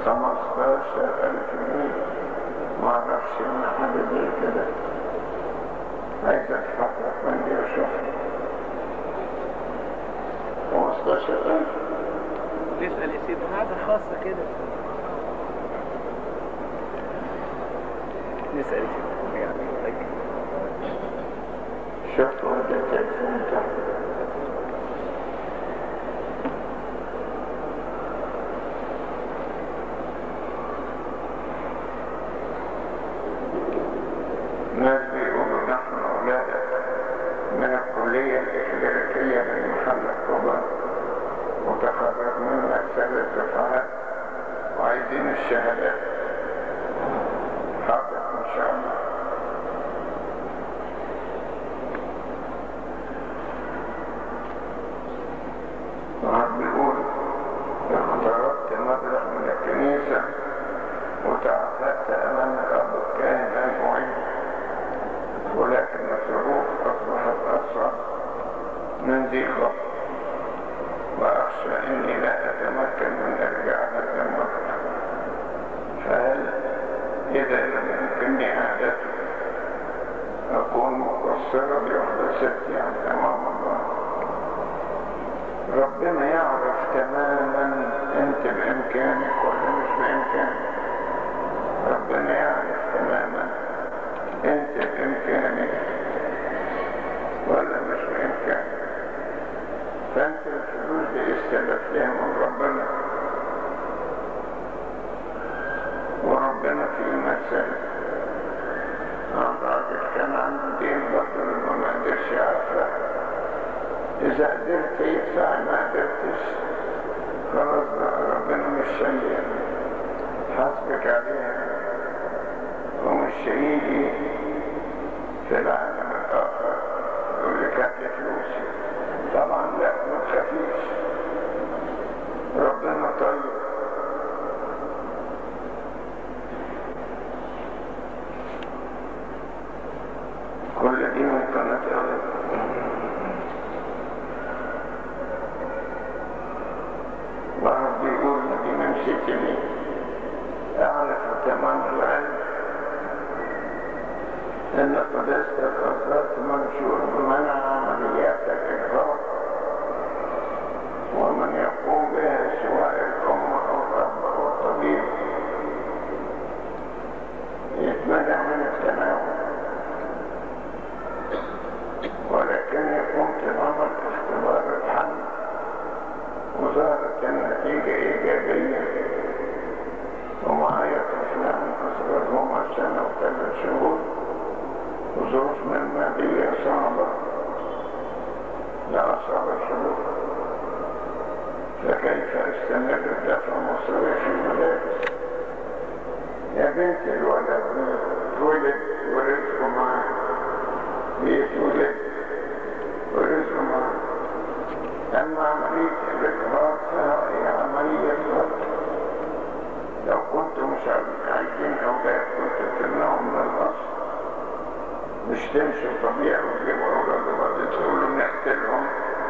خمستاشر ألف جنيه معرفش إن حاجة زي كده عايز أتحقق من دي وأشوف خمستاشر ألف تسأل يا سيدي حاجة خاصة كده نسأل يا سيدي يعني طيب. شفت وده التليفون بتاعه ناس بيقولوا نحن أولادك من الكلية الإكليريكية من محل الكبرى وتخرج منا ثلاث دفعات وعايزين الشهادات حاضر إن شاء الله وعم بيقول اقترضت مبلغ من الكنيسة وتعهدت أمام الأب الكاهن أن أعيد ولكن الظروف أصبحت أصعب من ذي قبل وأخشى أني لا أتمكن من إرجاع هذا المبلغ فهل إذا لم يمكنني إعادته أكون مقصرا لوحدتي أمام الله ربنا يعرف تماما انت بامكانك ولا مش بامكانك ربنا يعرف تماما انت بامكانك ولا مش بامكانك فانت الفلوس دي استلفتها من ربنا وربنا في مثل عن راجل كان عنده دين برضه ما قدرش يعرفها إذا قدرت يدفع ما قدرتش خلاص بقى ربنا مش شايل حاسبك عليها ومش هيجي في العالم الآخر يقول لك هات لي فلوسي طبعا لا ما تخافيش ربنا طيب كل دي ممكن نتغلب واحد بيقول دي ممسكني أعرف تمام العلم أن قداستك أصدرت منشور بمنع عمليات الإجهاض ومن يقوم بها سواء الأم أو الأب أو الطبيب يتمنع من التناول ولكن قمت بعمل اختبار الحمل وظهرت النتيجة إيجابية ومعايا طفلان أصغرهما سنة وثلاث شهور وظروفنا المادية صعبة لأصعب الشهور فكيف أستمر بدفع مصاريف المدارس يا بنتي الولد اتولد ورزقه معاه بيتولد ورزقه معاه أما عملية الإجهاض فهي عملية ضغط لو كنت مش عايزين أولاد كنت تمنعهم من الأصل مش تمشوا طبيعي وتجيبوا أولاد وبعدين تقولوا نقتلهم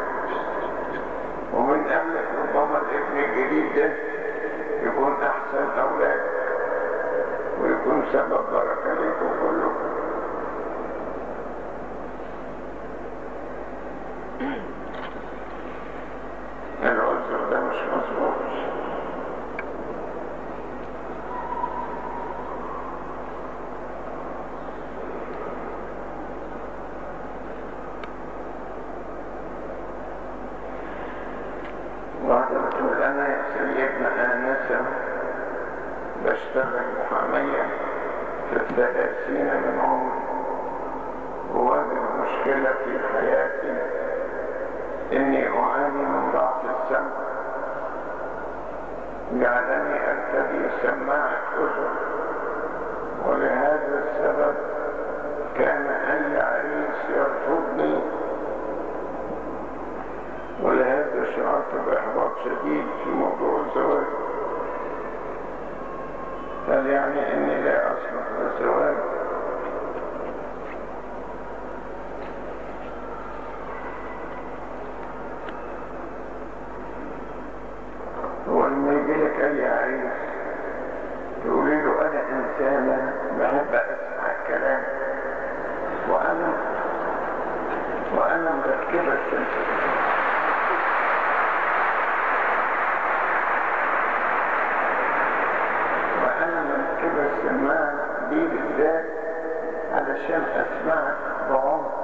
ومن قبلك ربما الابن الجديد ده يكون أحسن أولاد ويكون سبب بركة لكم كلكم العذر ده مش مظبوط واحدة بتقول أنا يا سيدنا آنسة بشتغل محامية في الثلاثين من عمري وواجه مشكلة في حياتي إني أعاني من ضعف السمع جعلني أرتدي سماعة أذن ولهذا السبب كان أي عريس يرفضني ولهذا شعرت بإحباط شديد في موضوع الزواج هل يعني أني لا أصلح للزواج هو لما يجي لك أي عريس إنسانا بحب أسمع الكلام وأنا وأنا مركبة السلسلة وأنا مركبة السماعة دي بالذات علشان أسمعك بعمق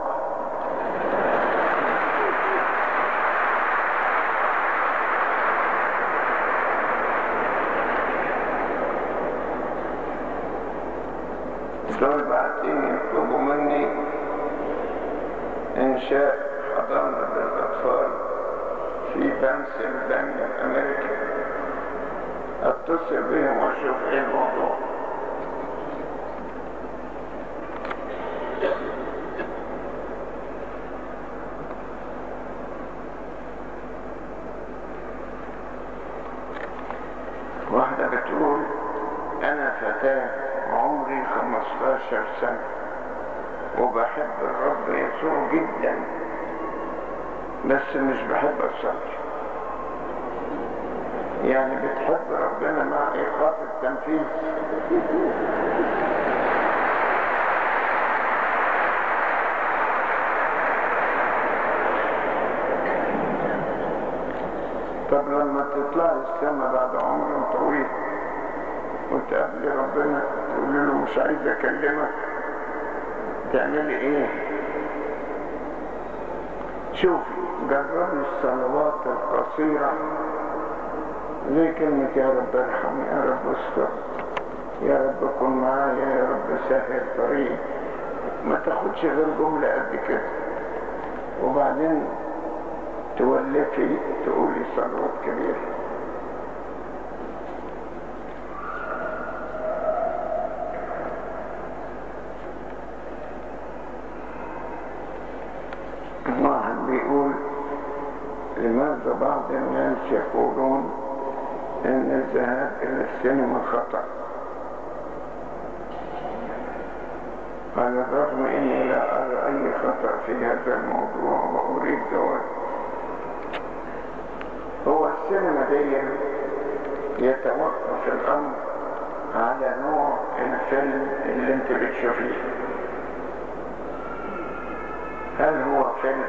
دول بعتين يطلبوا مني إنشاء حضانة للأطفال في بنسلفانيا أمريكا أتصل بهم وأشوف إيه الموضوع واحدة بتقول أنا فتاة عمري 15 سنة وبحب الرب يسوع جدا بس مش بحب أصلي يعني بتحب ربنا مع إيقاف التنفيذ طب لما تطلع السما بعد عمر طويل وتقابلي ربنا تقولي له مش عايز اكلمك تعملي ايه شوفي جربي الصلوات القصيرة زي كلمة يا رب ارحم يا رب استر يا رب كن معايا يا رب سهل طريق ما تاخدش غير جملة قد كده وبعدين تولفي تقولي صلوات كبيرة واحد بيقول لماذا بعض الناس يقولون ان الذهاب الى السينما خطأ على الرغم اني لا ارى اي خطأ في هذا الموضوع واريد جواب هو السينما دي يتوقف الامر على نوع الفيلم اللي انت بتشوفيه هل هو فيلم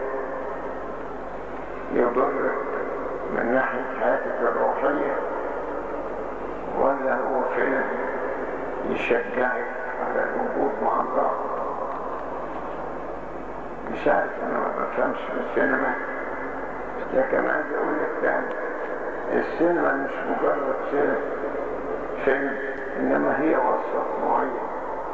يضرك من ناحية حياتك الروحية ولا هو فيلم يشجعك على الوجود مع الله مش عارف انا ما بفهمش في السينما لكن عايز اقول لك تاني السينما مش مجرد فيلم فيلم انما هي وسط معين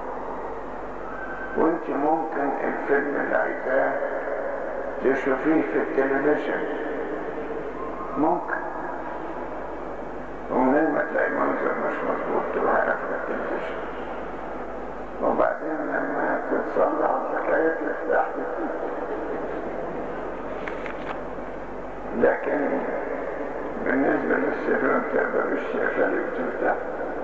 وانت ممكن الفيلم اللي عايزاه تشوفيه في التلفزيون ممكن ومنين ما تلاقي منظر مش مظبوط تروح قافل التلفزيون وبعدين لما تتصلح الحكاية تفتح لكن بالنسبة للسيرون تقدر الشيخة اللي بتفتح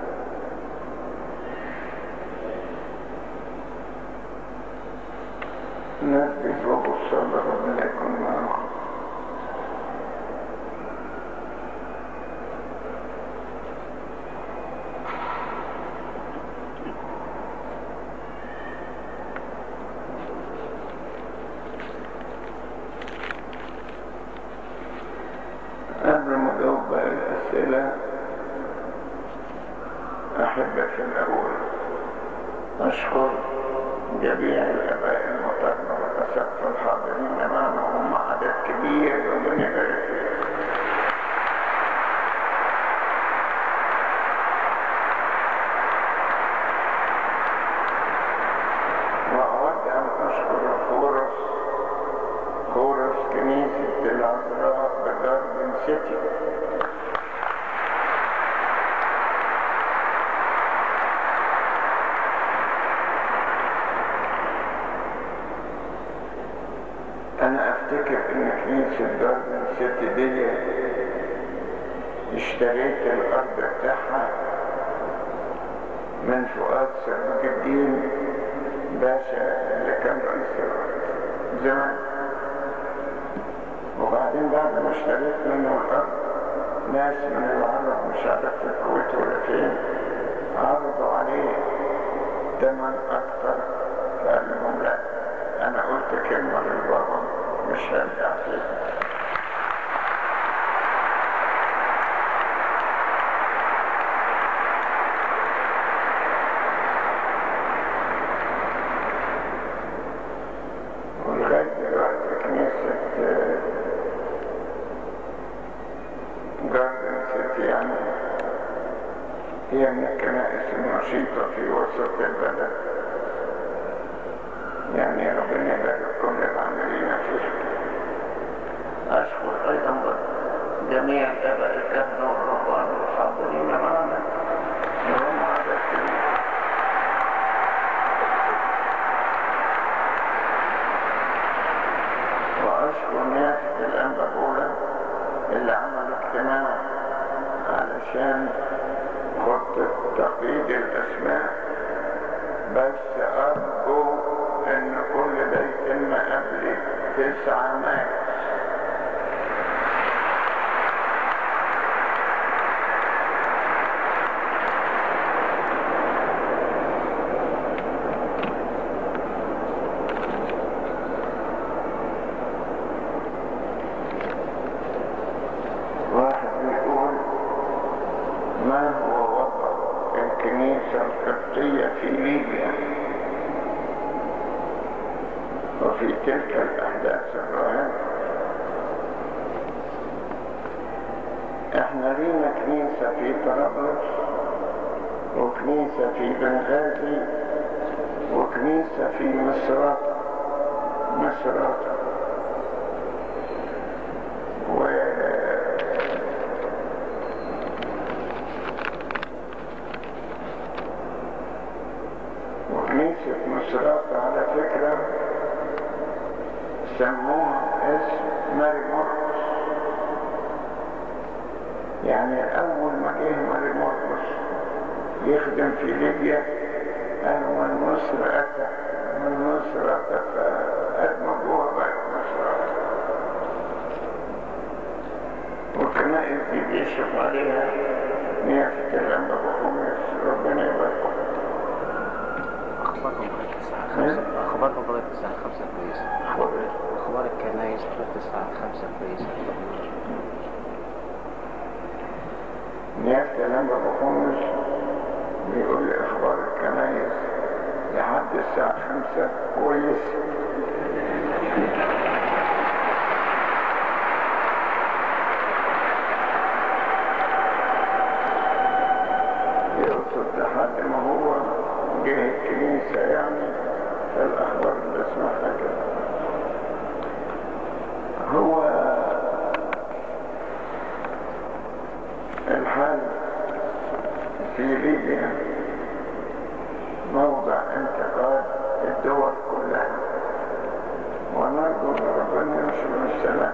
الناس بيطلبوا الصبر ربنا يكون معاهم قبل ما اجاوب بقى الاسئله احب في الاول اشكر جميع الاباء المحترمه والاساتذه الحاضرين معنا وهم عدد كبير ربنا يبارك فيهم واود ان اشكر الخورس خورس كنيسه العذراء بداربن سيتي انا افتكر ان كنيسة داربن سيتي دي اشتريت الارض بتاعها من فؤاد سراج الدين باشا اللي كان رئيس الارض زمان وبعدين بعد ما اشتريت منه الارض ناس من العرب مش عارف في الكويت ولا فين عرضوا عليه تمن أكتر فقال لهم لا أنا قلت كلمة للبابا مش هرجع فيها ولغاية دلوقتي كنيسة جاردن سيتي يعني هي من الكنائس النشيطة في وسط البلد يعني ربنا يبارك كل العاملين فيها أشكر أيضا جميع الآباء الكهنة والرهبان الحاضرين معنا وهم عدد كبير وأشكر نيافة الأنبا الأولى اللي عمل اجتماع علشان خطة تقييد الأسماء بس أرجو إن كل ده يتم قبل تسعة مارس واحد بيقول ما هو وضع الكنيسة القبطية في ليبيا وفي تلك الأحداث الرهيبة احنا لينا كنيسة في طرابلس وكنيسة في بنغازي وكنيسة في مصراتة مصراتة و وكنيسة مصرات على فكرة سموها اسم ماري مرقس يعني أول ما جه ماري مرقس يخدم في ليبيا قالوا من مصر أتى من مصر أتى فأدمجوها بقت مصرات والكنائس دي بيشرف عليها نيافة الأنبا بخمس ربنا يباركم اخباركم لغايه الساعه 5 اخباركم لغايه الساعه 5 كويسه اخبار الكنايس لغايه الساعه 5 كويسه نيافة الأنبا بخمس بيقول لي أخبار الكنايس لحد الساعة خمسة كويس يقصد لحد ما هو جه الكنيسة يعني فالأخبار اللي اسمعها كده هو الحال في ليبيا موضع انتقاد الدول كلها ونرجو ان ربنا ينشر السلام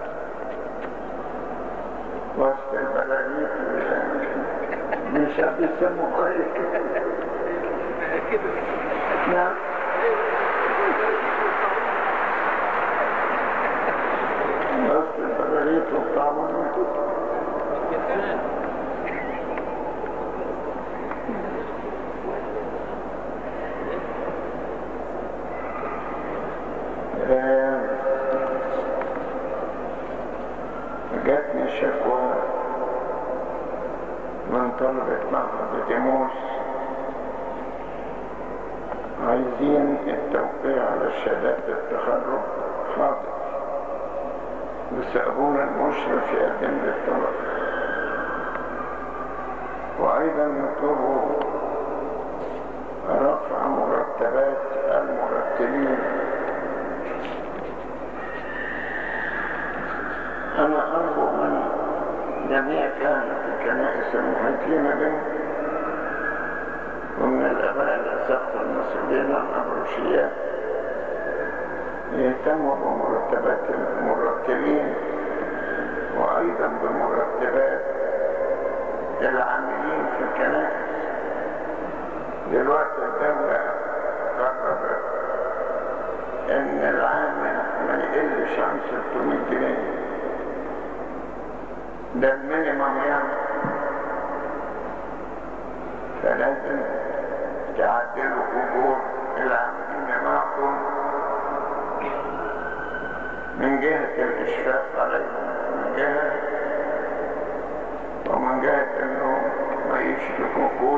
وسط البلديات مش هتسموا كويس نعم وسط البلديات والطعام آه، جاتني شكوى من طلبة معهد ديموس عايزين التوقيع على شهادات التخرج حاضر بس أبونا المشرف يقدم للطلب وأيضا يطلبوا رفع مرتبات المرتبين أنا أرجو من جميع كهنة الكنائس المحيطين بنا ومن الآباء الأساقفة المسؤولين عن الأبروشيات يهتموا بمرتبات المرتبين وأيضا بمرتبات العاملين في الكنائس دلوقتي الدولة قررت إن العامل ما يقلش عن 600 جنيه ده المينيمم يعني فلازم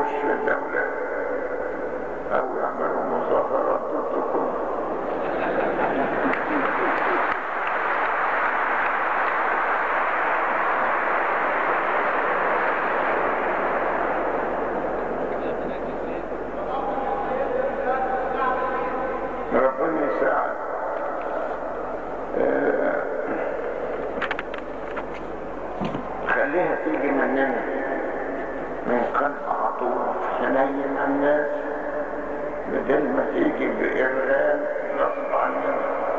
يضربوش في الدولة أو يعملوا مظاهرات ضدكم ربنا يساعد آه، خليها تيجي مننا من قلب عطوف حنين على الناس بدل ما تيجي بإرغام غصب عننا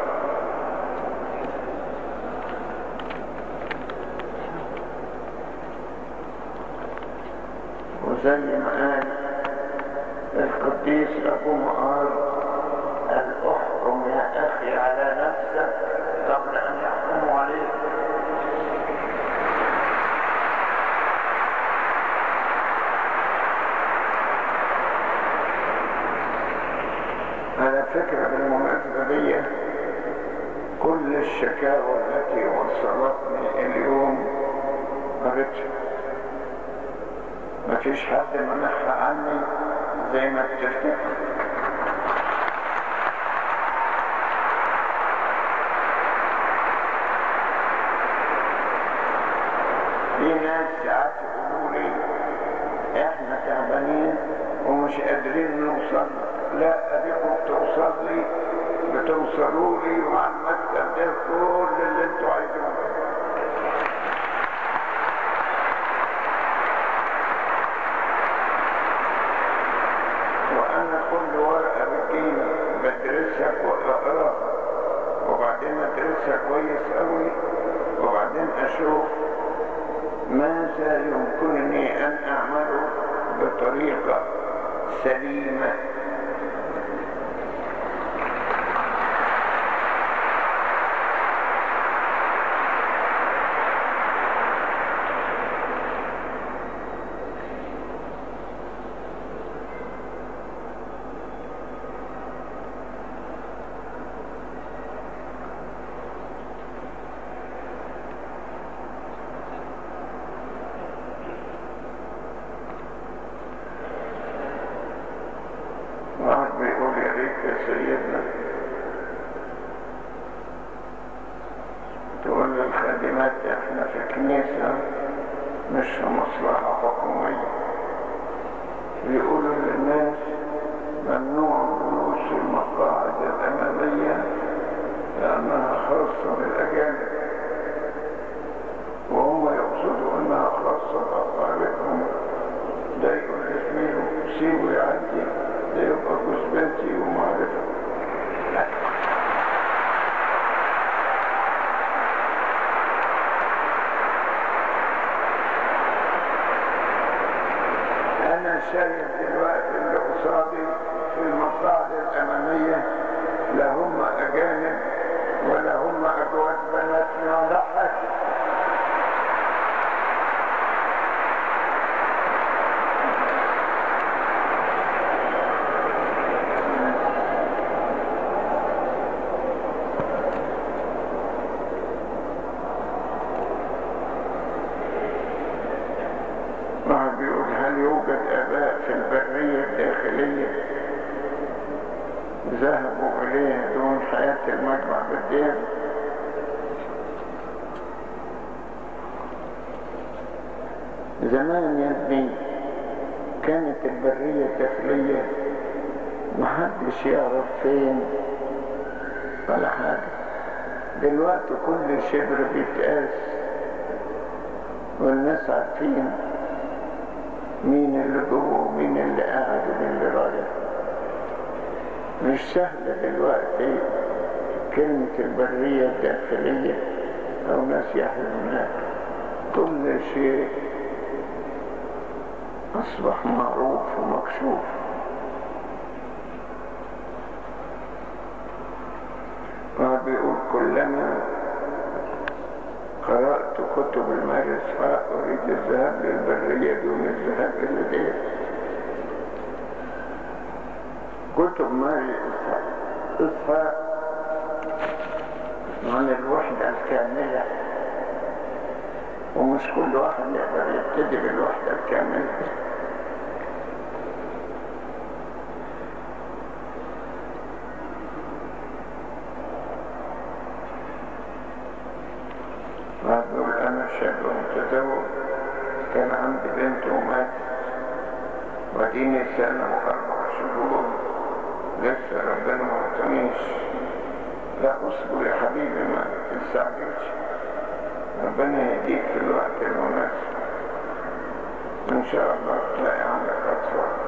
وزي ما قال القديس أبو مقار أن احكم يا أخي على نفسك قبل أن يحكموا عليك على فكرة بالمناسبة دي كل الشكاوى التي وصلتني اليوم قريتها مفيش حد منحها عني زي ما بتفتكر في ناس ساعات يقولوا لي احنا تعبانين ومش قادرين نوصل لا اديكم بتوصل لي بتوصلوا لي وعلى المكتب ده كل اللي انتوا عايزينه وانا كل ورقه بتجيني بدرسها واقراها وبعدين ادرسها كويس قوي وبعدين اشوف ماذا يمكنني ان اعمله بطريقه سليمه واحد بيقول يا ريت يا سيدنا تقول للخادمات احنا في الكنيسة مش في مصلحة حكومية بيقولوا للناس ممنوع جلوس المقاعد الأمامية لأنها خاصة بالأجانب وهم يقصدوا أنها خاصة بأقاربهم ده يقول لزميله سيبه يعدي ده يبقى جوز بنتي ومعرفة أنا شايف دلوقتي اللي قصادي في المقاعد الأمامية لا هم أجانب ولا هم أجواد بناتنا ولا حاجة واحد بيقول هل يوجد آباء في البرية الداخلية ذهبوا إليها دون حياة المجمع بالدين زمان يا ابني كانت البرية الداخلية محدش يعرف فين ولا حاجة دلوقتي كل شبر بيتقاس والناس عارفين مين اللي جوه ومين اللي قاعد ومين اللي رايح مش سهل دلوقتي كلمة البرية الداخلية أو ناس يحيوا هناك كل شيء أصبح معروف ومكشوف واحد بيقول كلما قرأت كتب المارس أريد الذهاب للبرية دون الذهاب إلى دير كتب ماري إسحاق عن الوحدة الكاملة ومش كل واحد يقدر يبتدي بالوحدة الكاملة وديني سنة وأربع شهور لسه ربنا ما عطانيش لا اصبر يا حبيبي ما تستعجلش ربنا يهديك في الوقت المناسب ان شاء الله تلاقي عندك اطفال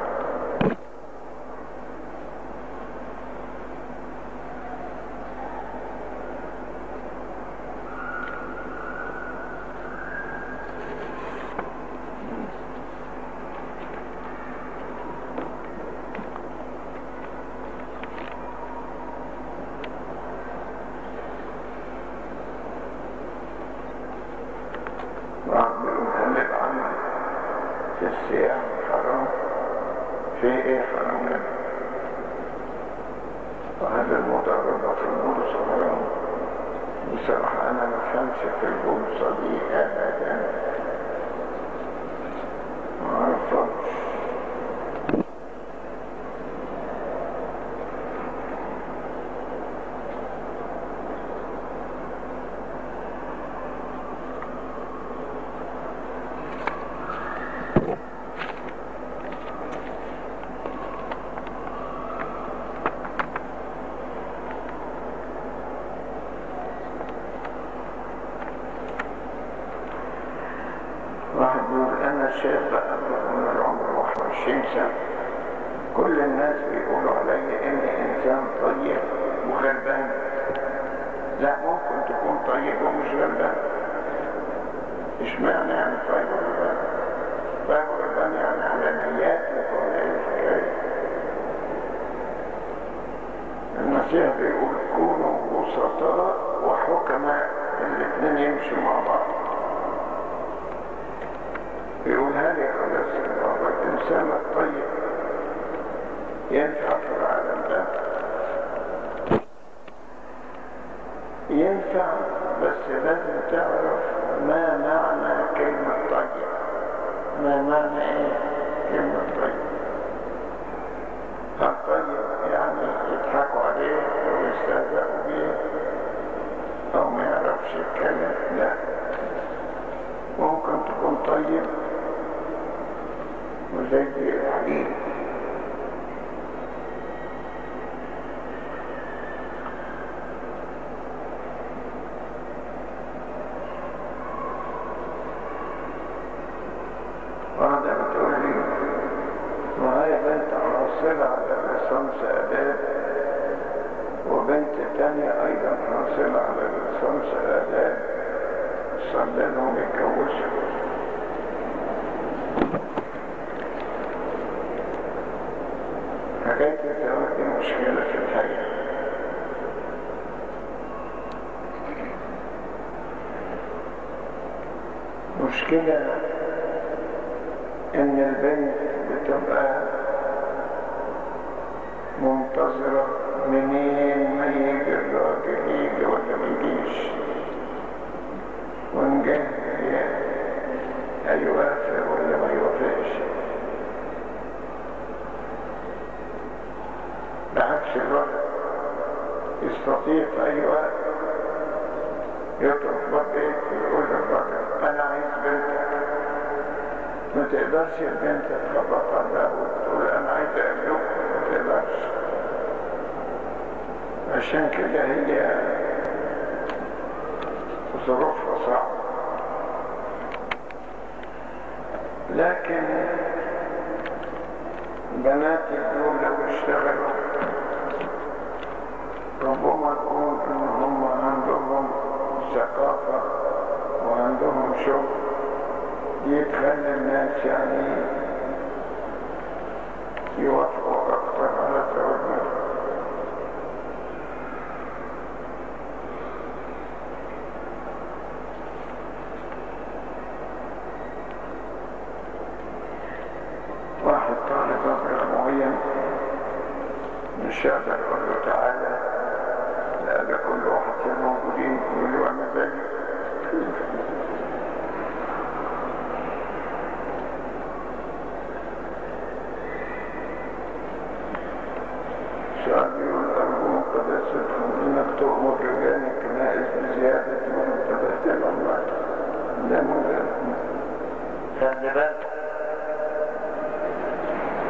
بعض بيقول عمل في الصيام حرام في ايه حرام منه وهذا المضاربة في البورصة حرام بصراحة أنا ما فهمش في البورصة دي أبدا ما أعرفهاش واحد بيقول انا شاب ابلغ من العمر 21 سنه كل الناس بيقولوا علي اني انسان طيب وغلبان لا ممكن تكون طيب ومش غلبان اشمعنى يعني طيب وغلبان طيب وغلبان يعني على نياتك ولا ايه الحكايه المسيح بيقول كونوا بسطاء وحكماء الاثنين يمشوا مع بعض يقول هذه خلاص الله الإنسان الطيب ينفع في العالم ده ينفع بس لازم تعرف ما معنى كلمة طيب ما معنى ايه كلمة طيب الطيب يعني يضحكوا عليه او يستهزئوا بيه او ما يعرفش يتكلم لا ممكن تكون طيب وزي الحديد واحدة بتقول لي وهي بنت حاصلة على ليسانس آداب وبنت تانية أيضا حاصلة على ليسانس آداب صلى لهم يتجوزوا حكاية الزواج دي مشكلة في الحياة مشكلة إن البنت بتبقى منتظرة منين ما يجي الراجل يجي ولا ما يجيش وإن جه هيوافق ولا ما يوافقش بعكس الولد يستطيع في أي وقت يطلب بيت يقول للراجل أنا عايز بنتك ما تقدرش البنت تخبط على الباب وتقول أنا عايز أقابلك ما تقدرش عشان كده هي ظروفها صعبة لكن بناتي دول لو اشتغلوا ربما تكون ان هم عندهم ثقافة وعندهم شغل دي تخلي الناس يعني يوافقوا اكثر على زواجنا واحد طالب مبلغ معين مش هقدر اقول له تعالى لأن كل واحد في الموجودين يقول له انا زي سؤال يقول أرجو قداستكم إنك تؤمر رجال الكنائس بزيادة مرتبات الأموال لا مجال خلي بالك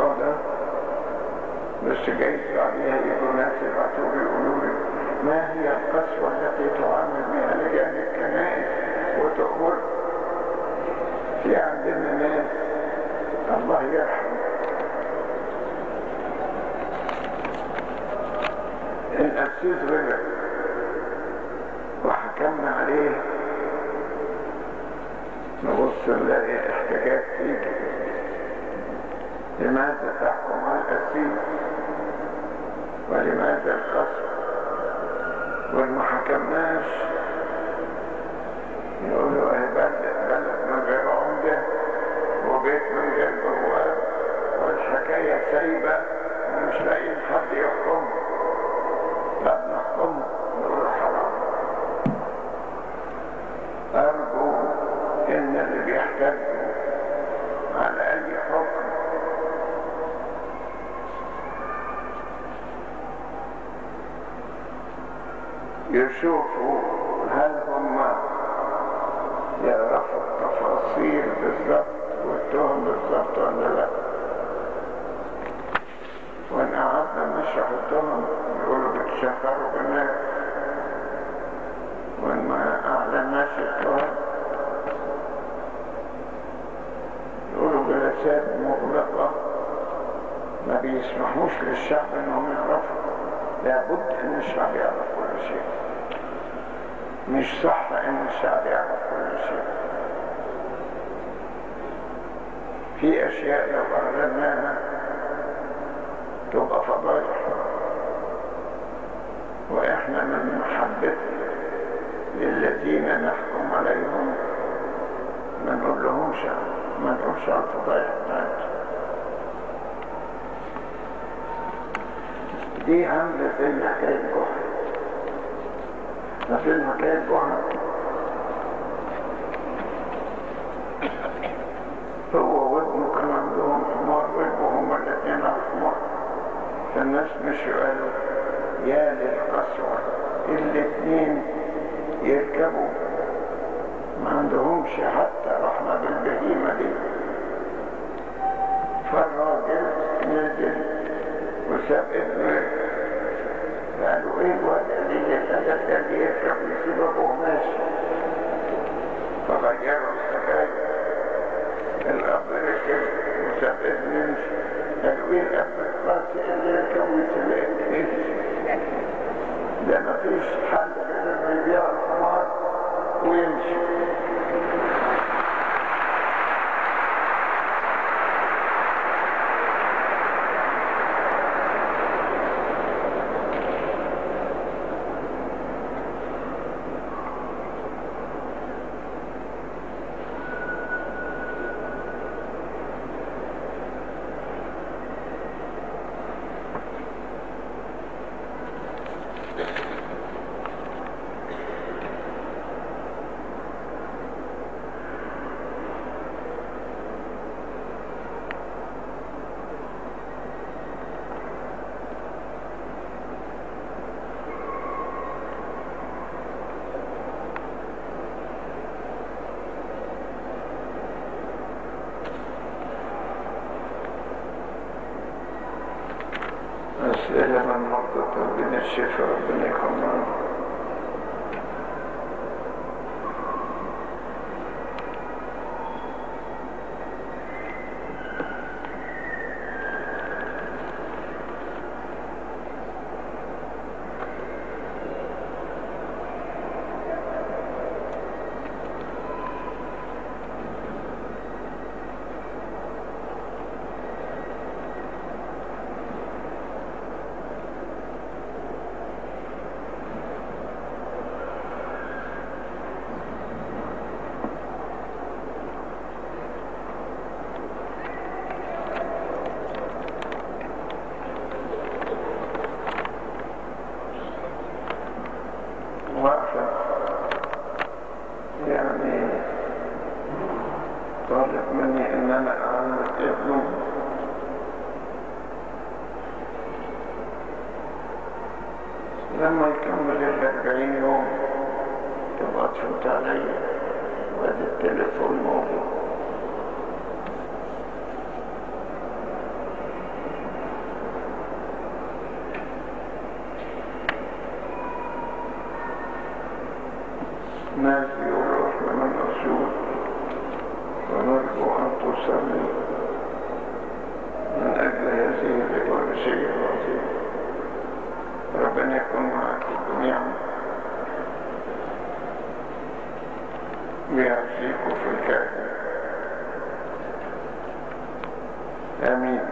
الموضوع ده بس جايز بعدها يجوا ناس يبعتوا لي يقولوا لي ما هي القسوة التي تعامل بها لجان الكنائس وتأمر في عندنا ناس الله يرحم الأسيس غلب وحكمنا عليه نبص نلاقي احتجاج تيجي لماذا تحكم على الأسيس ولماذا القصر والما حكمناش يقولوا ايه بلد بلد من غير عمدة وبيت من غير بواب والحكاية سايبة ومش لاقيين حد يحكم لا نحكم نقول حرام أرجو إن اللي بيحتاجوا على أي حكم يشوفوا هل هم يعرفوا التفاصيل بالضبط والتهم بالضبط ولا لا وان قعدنا نشرح التهم يقولوا بتشهروا بالناس وان ما اعلناش التهم يقولوا جلسات مغلقة ما بيسمحوش للشعب انهم يعرفوا لابد ان الشعب يعرف كل شيء مش صح ان الشعب يعرف كل شيء في اشياء لو اعلناها تبقى فضايح واحنا من محبتنا للذين نحكم عليهم ما نقول لهمش ما نقولش على الفضايح بتاعتهم دي عاملة زي حكاية جحا ففي حكاية جحا هو وابنه كان عندهم حمار وابنه هما الاثنين على الحمار فالناس مشوا قالوا يا للقسوة الاثنين يركبوا ما عندهمش حتى رحمة بالبهيمة دي فالراجل نزل وساب ابنه قالوا ايه الوضع دي الادب ده اللي يركب ويسيب ابوه ماشي فغيروا الحكايه الاب ركب وساب ابنه يمشي قالوا ايه الاب القاسي اللي يركب ويسيب ابنه يمشي ده مفيش حل غير انه يبيع الحمار ويمشي أسئلة من مرضى ربنا الشفاء ربنا يكون معنا واحد يعني طالب مني ان انا اعمل ابنه لما يكمل الاربعين يوم تبقى تفوت عليا وادي التليفون موجود امين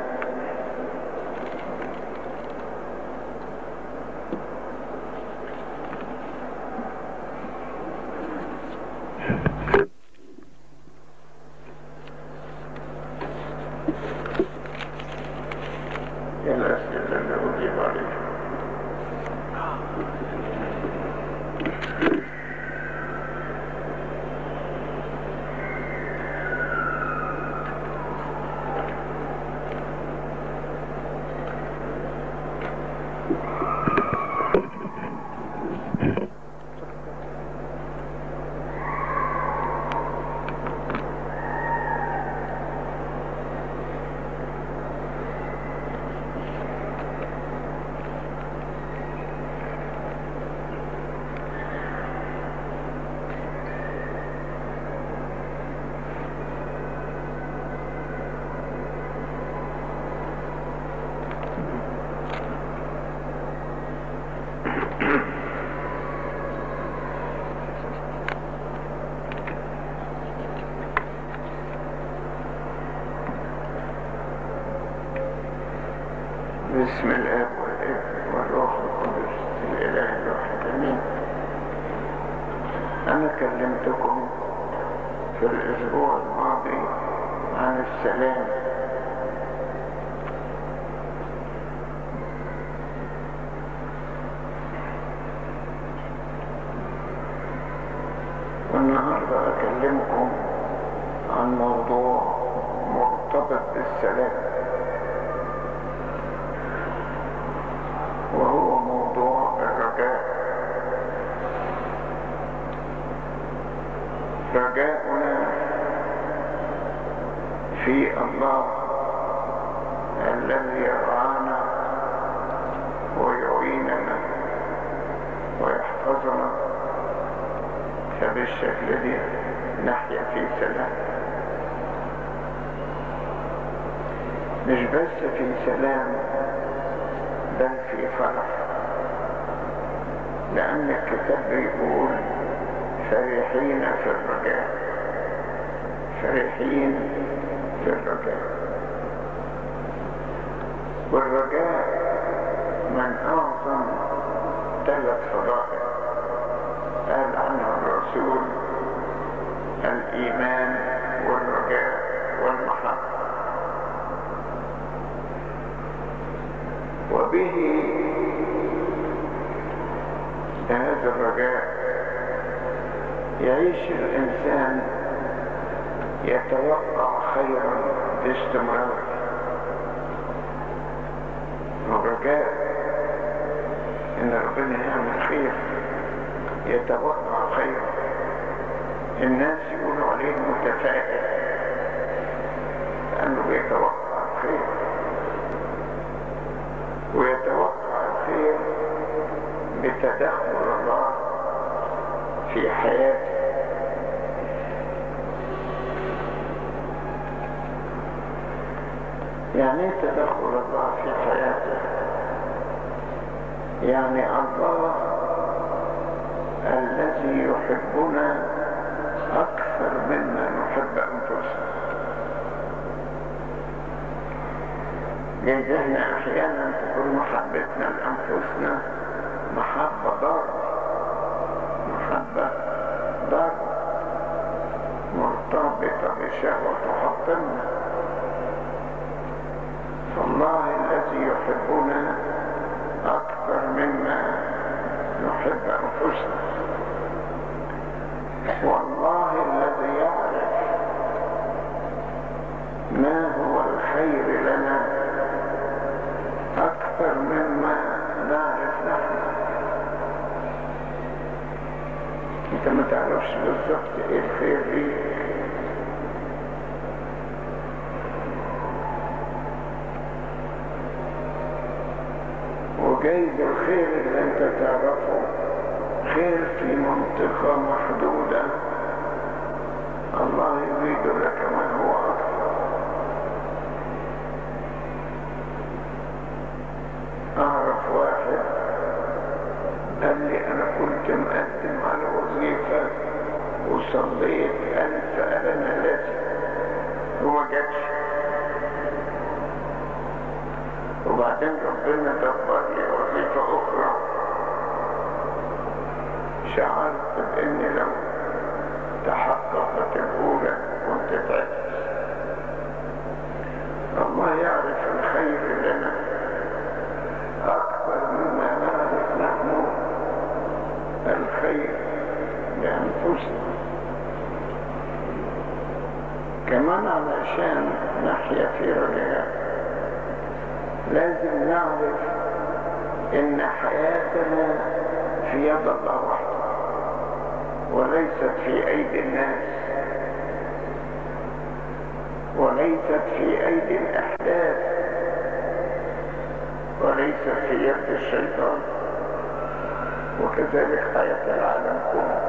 إيه الأسئلة اللي أجيب عليها بسم الاب والابن والروح القدس الاله الواحد امين انا كلمتكم في الاسبوع الماضي عن السلام والنهارده اكلمكم عن موضوع مرتبط بالسلام وهو موضوع الرجاء رجاؤنا في الله الذي يرعانا ويعيننا ويحفظنا فبالشكل دي نحيا في سلام مش بس في سلام بل في فرح لأن الكتاب بيقول فرحين في الرجاء فرحين في الرجاء والرجاء من أعظم ثلاث فضائل قال عنه الرسول الإيمان والرجاء والمحبة وبه هذا الرجاء يعيش الإنسان يتوقع خيرا باستمرار الرجاء إن ربنا يعمل خير يتوقع خيرا الناس يقولوا عليه متفائل لأنه بيتوقع الخير ويتوقع الخير بتدخل الله في حياته يعني ايه تدخل الله في حياته يعني الله الذي يحبنا اكثر مما نحب انفسنا جايز احنا احيانا تكون محبتنا لانفسنا محبة ضارة محبة ضارة مرتبطة بشهوة تحطمنا فالله الذي يحبنا أكثر مما نحب أنفسنا والله الذي يعرف ما هو الخير لنا أكثر مما نعرف نحن أنت ما تعرفش بالظبط إيه الخير ليك وجايز الخير اللي انت تعرفه خير في منطقة محدودة الله يريد لك ما هو أكثر أعرف واحد قال لي أنا كنت مقدم على وظيفة وصليت ألف أنا لازم وما جاتش وبعدين ربنا دبر لي وظيفة أخرى شعرت بإني لو تحققت الأولى كنت تعبت الله يعرف الخير لنا أكثر مما نعرف نحن الخير لأنفسنا كمان علشان نحيا في رجاء لازم نعرف ان حياتنا في يد الله وحده وليست في ايدي الناس وليست في ايدي الاحداث وليست في يد الشيطان وكذلك حياة العالم كله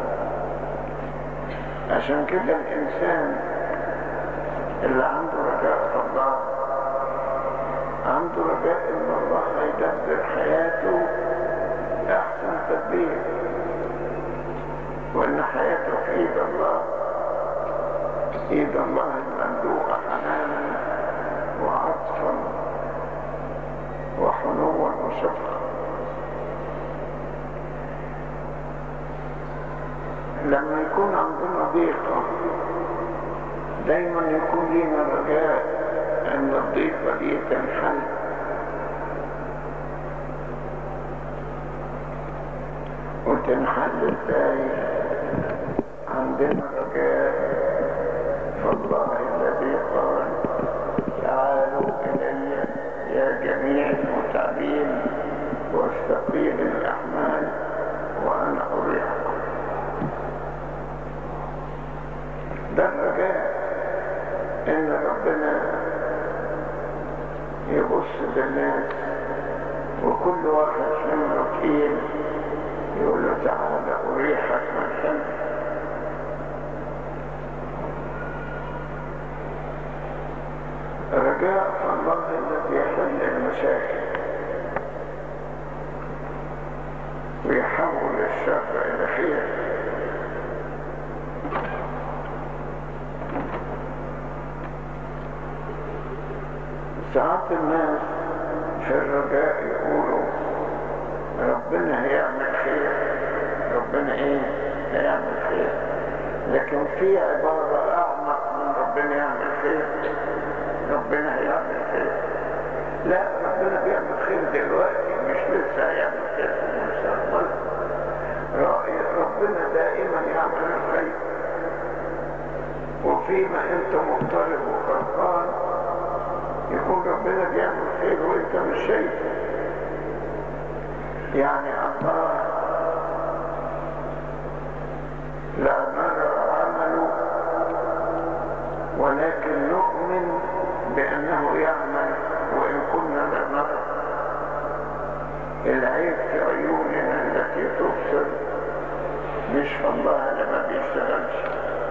عشان كده الانسان اللي عنده رجاء في الله عنده رجاء ان الله هيدبر حياته احسن تدبير وان حياته في ايد الله ايد الله المملوءه حنانا وعطفا وحنوا وشفقه لما يكون عندنا ضيقه دايما يكون لنا رجاء ان الضيقه دي تنحل وتنحل ازاي عندنا رجاء فالله الذي قال تعالوا الي يا جميع المتعبين واستقيم الاحمال وانا اريحكم ده الرجاء ان ربنا يبص للناس وكل واحد حمله تقيل يقول له تعالى اريحك من حمل رجاء الله الذي يحل المشاكل ويحول الشر الى خير ساعات الناس في الرجاء يقولوا ربنا هيعمل خير ربنا ايه هيعمل خير لكن في عبارة اعمق من ربنا يعمل خير ربنا هيعمل خير لا ربنا بيعمل خير دلوقتي مش لسه هيعمل خير في المستقبل رأي ربنا دائما يعمل الخير وفيما انت مضطرب وخرقان يكون ربنا بيعمل خير وانت مش شايفه يعني الله لا نرى عمله ولكن نؤمن بأنه يعمل وإن كنا لا نرى العيب في عيوننا التي تبصر مش في الله اللي ما بيشتغلش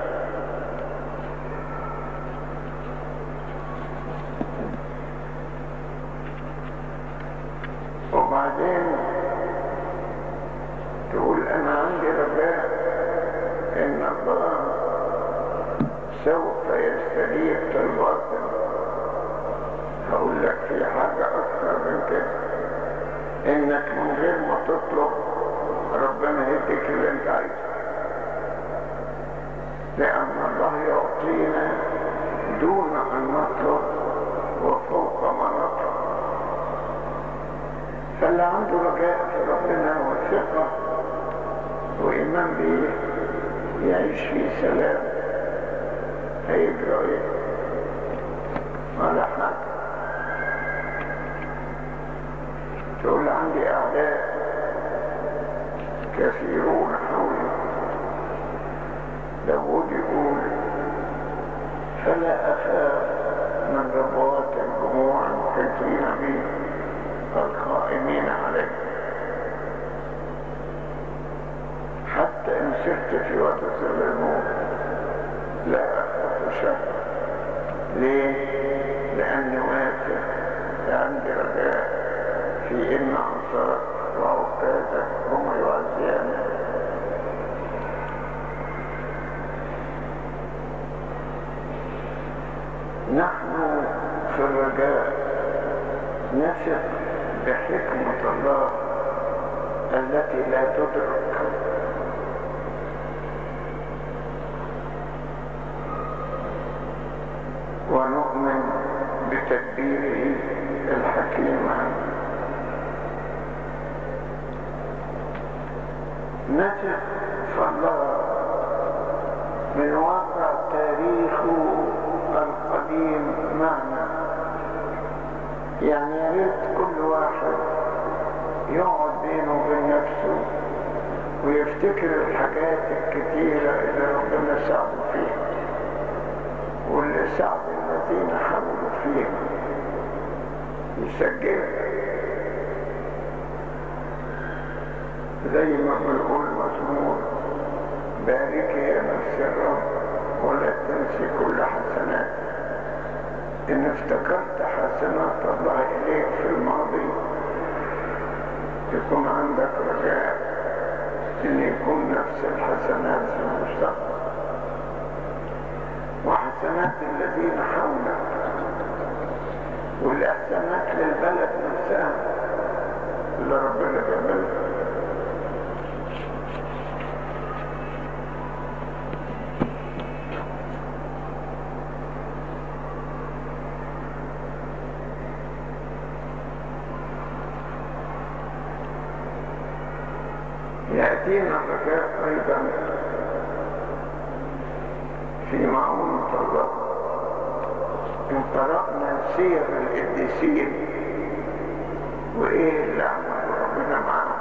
وبعدين تقول انا عندي رجاء ان الله سوف يستجيب طلباتنا هقول لك في حاجة اكثر من كده انك من غير ما تطلب ربنا يديك اللي انت عايزه لان الله يعطينا دون ان نطلب وفوق ما نطلب فاللي عنده رجاء في ربنا وثقة وإيمان بيه يعيش في سلام هيجرى ايه ولا حاجة تقول عندي أعداء كثيرون حولي داود يقول فلا أخاف من ربوات الجموع المحيطين بي القائمين عليه حتى إن سرت في وقت الموت لا أخاف شر ليه؟ لأني واثق عندي رجاء في إن أنصارك وعكازك هم يعزيانك نحن في الرجاء نثق بحكمة الله التي لا تدرك ونؤمن بتدبيره الحكيم نثق فالله من واقع تاريخه القديم معنا يعني يا ريت كل واحد يقعد بينه وبين نفسه ويفتكر الحاجات الكتيرة اللي ربنا ساعده فيها واللي ساعد الذين حاولوا فيها يسجلها زي ما بنقول مزمور بارك يا نفس الرب ولا تنسي كل حسنات ان افتكرت حسنات الله اليك في الماضي يكون عندك رجاء ان يكون نفس الحسنات في المستقبل وحسنات الذين حولك والاحسانات للبلد نفسها اللي ربنا بيعملها يأتينا الرجاء أيضا في معونة الله إن قرأنا سير القديسين وإيه اللي عمله ربنا معاهم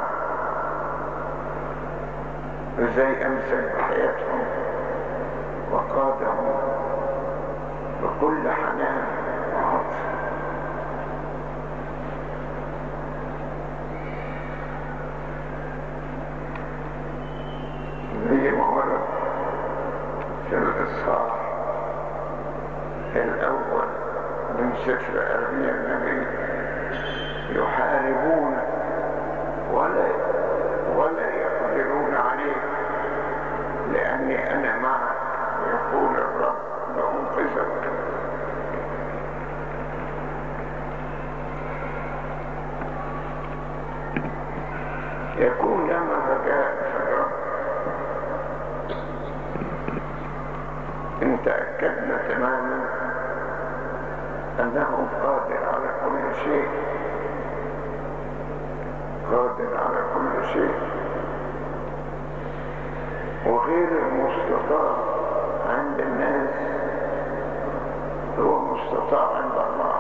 وإزاي أمسك بحياتهم وقادهم بكل حنان وعطف زي ما ورد في الإصحاح الأول من سفر أرميا النبي يحاربون ولا ولا يقدرون عليك لأني أنا معك يقول الرب لأنقذك يكون لنا رجاء في الرب إن تأكدنا تماما أنه قادر على كل شيء قادر على كل شيء وغير المستطاع عند الناس هو مستطاع عند الله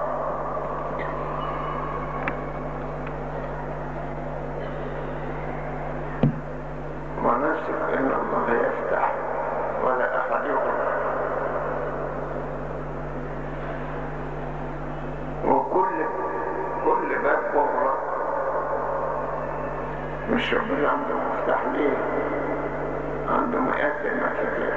ونثق ان الله يفتح ولا احد يغلق وكل كل باب مغلق مش ربنا عنده مفتاح ليه عنده مئات المفاتيح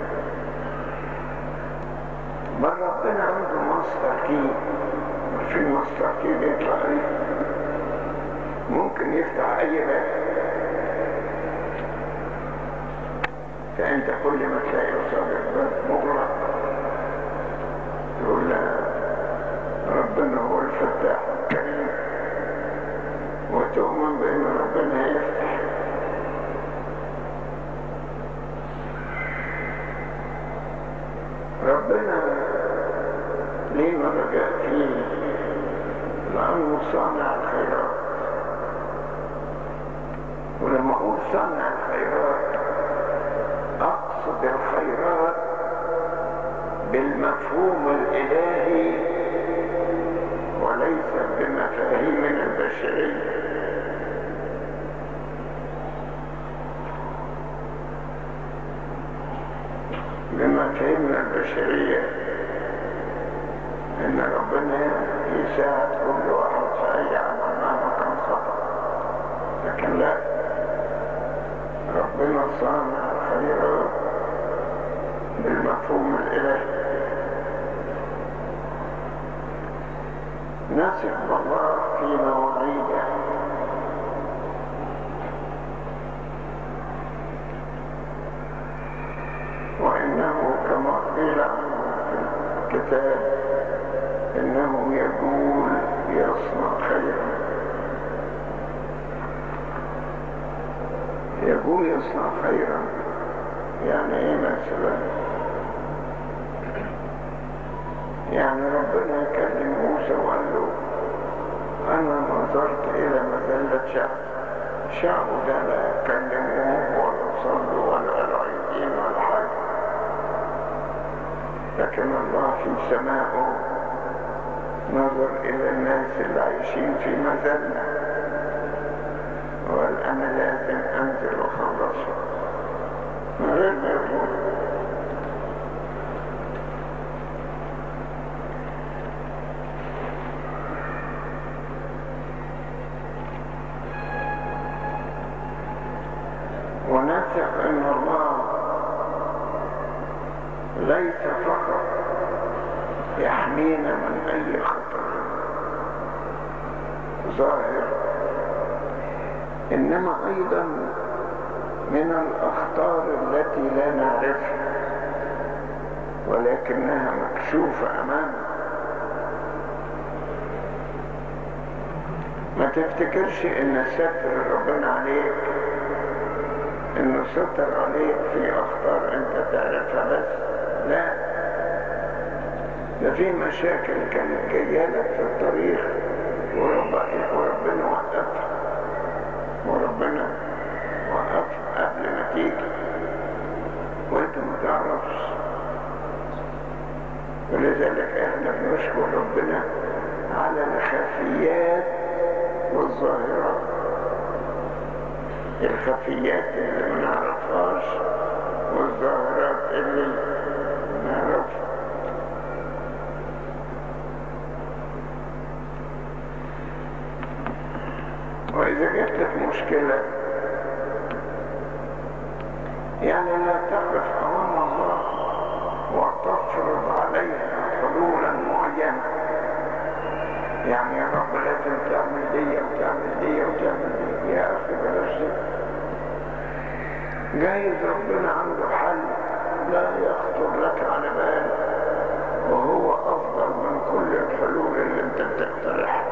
بل ربنا عنده ماستر كي في ماستر كي بيطلع ايه ممكن يفتح اي باب فانت كل ما تلاقي قصاد الباب مغلق تقول لا ربنا هو الفتاح الكريم وتؤمن بان ربنا هيفتح ربنا لينا رجاء فيه لأنه صانع الخيرات ولما أقول صانع الخيرات أقصد الخيرات بالمفهوم الإلهي وليس بمفاهيمنا البشرية بمفاهيمنا البشرية إن ربنا يساعد كل واحد في أي عمل مهما كان خطأ لكن لا ربنا صانع الخيرات بالمفهوم الإلهي نثق بالله في مواعيده وإنه كما قيل عنه في الكتاب إنه يقول يصنع خيرا يقول يصنع خيرا يعني ايه مثلا يعني ربنا يكلم موسى وقال له انا نظرت الى مذلة شعب شعب ده لا يكلموه ولا صلوا ولا رايدين ولا حاجة لكن الله في سمائه نظر الى الناس اللي عايشين في مذلة وقال انا لازم انزل وخلصهم من غير ما يقول ونثق ان الله ليس فقط يحمينا من اي خطر ظاهر انما ايضا من الاخطار التي لا نعرفها ولكنها مكشوفة امامنا ما تفتكرش ان ستر ربنا عليك انه ستر عليك في اخطار انت تعرفها بس لا ده في مشاكل كانت جايه لك في الطريق ورب- وربنا وقفها وربنا وقفها قبل ما تيجي وانت ما تعرفش ولذلك احنا بنشكر ربنا على الخفيات والظاهرات الخفيات اللي ما نعرفهاش والظاهرات اللي نعرفها وإذا جات لك مشكلة يعني لا تقف أمام الله وتفرض عليها حلولا معينة يعني يا رب لازم تعمل دي وتعمل دي وتعمل دي يا أخي بلاش دي جايز ربنا عنده حل لا يخطر لك على بال وهو أفضل من كل الحلول اللي أنت بتقترحها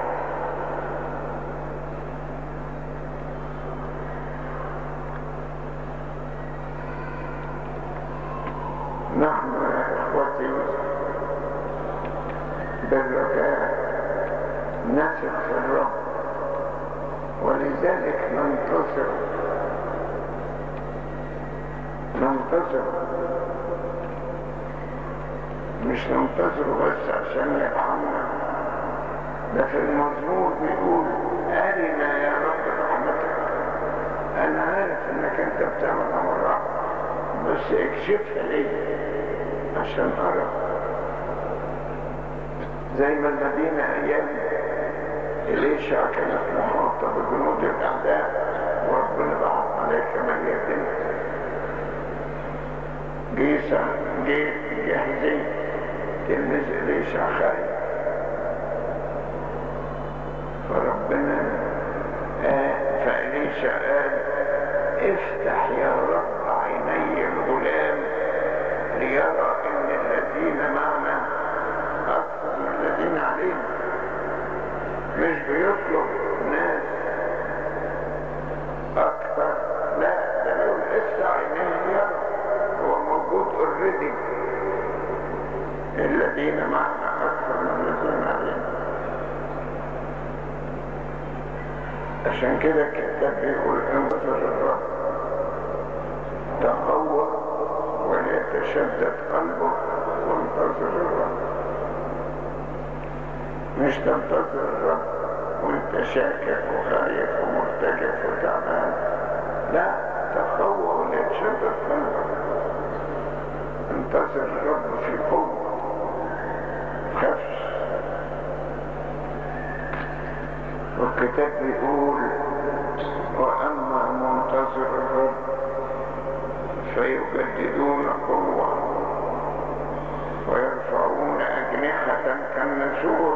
نحن يا إخوتي بالرجاء نثق في الرب ولذلك ننتصر ننتصر مش ننتصر بس عشان يرحمنا ده في المزمور بيقول أرنا يا رب رحمتك أنا عارف إنك أنت بتعمل أمر بس اكشفها لي عشان أرى زي ما المدينة أيام إليشع كانت محاطة بجنود الأعداء وربنا بعث عليها كمان يدين جيسا جي جهزي تلميذ إليشع خايف فربنا آه فإليشع قال افتح يا رب عيني الغلام ليرى ان الذين معنا اكثر من الذين علينا مش بيطلب ناس اكثر لا ده بيقول افتح عينيه ليرى هو موجود اوريدي الذين معنا اكثر من الذين علينا عشان كده الكتاب بيقول انظر الرب تقوى وليتشدد قلبه وانتظر الرب مش تنتظر الرب وانت شاكك وخايف ومرتجف وتعبان لا تقوى وليتشدد قلبك انتظر الرب في قوة خفش والكتاب بيقول وأما منتظر الرب فيجددون قوة ويرفعون أجنحة كالنسور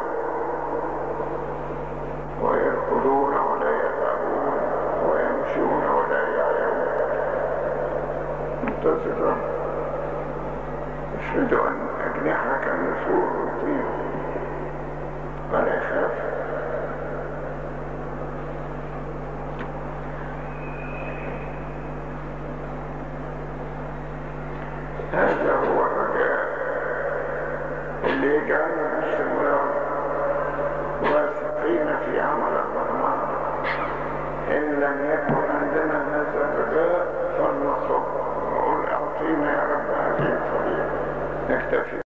ويركضون ولا يتعبون ويمشون ولا يعيون منتظر الرب اشهدوا أن أجنحة كالنسور ويطير ولا يخاف واجعلنا باستمرار واثقين في عمل الرحمن إن لم يكن عندنا هذا الرجاء فلنصب نقول أعطينا يا رب هذه الفضيلة نكتفي